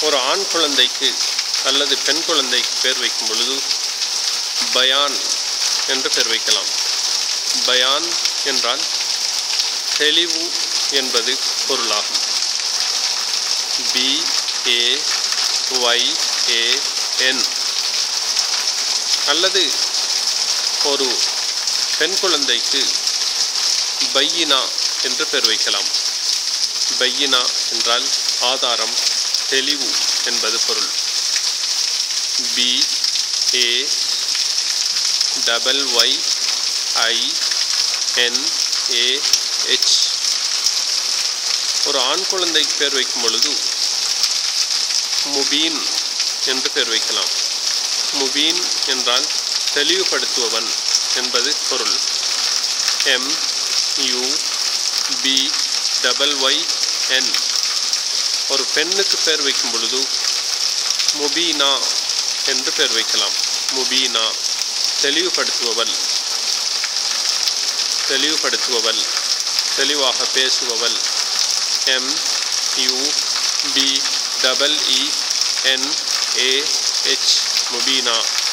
ஒரு ஆண் குழந்தைக்கு அல்லது பெண் குழந்தைக்கு பேர் வைக்கும் பொழுது பயான் என்று பேர் வைக்கலாம் பயான் என்றால் தெளிவு என்பது பொருளாகும் பி ஏ ஒய் ஏ என் அல்லது ஒரு பெண் குழந்தைக்கு பையினா என்று பெயர் வைக்கலாம் பையினா என்றால் ஆதாரம் தெளிவு என்பது பொருள் B A double Y I N A H ஒரு ஆண் குழந்தைக்கு பேர் வைக்கும் பொழுது முபீன் என்று பேர் வைக்கலாம் முபீன் என்றால் தெளிவுபடுத்துபவன் என்பது பொருள் M U B double Y N ஒரு பெண்ணுக்கு பேர் வைக்கும் பொழுது முபீனா என்று பேர் வைக்கலாம் முபீனா தெளிவுபடுத்துபவள் தெளிவுபடுத்துபவள் தெளிவாக பேசுபவள் M U B double E N A H முபீனா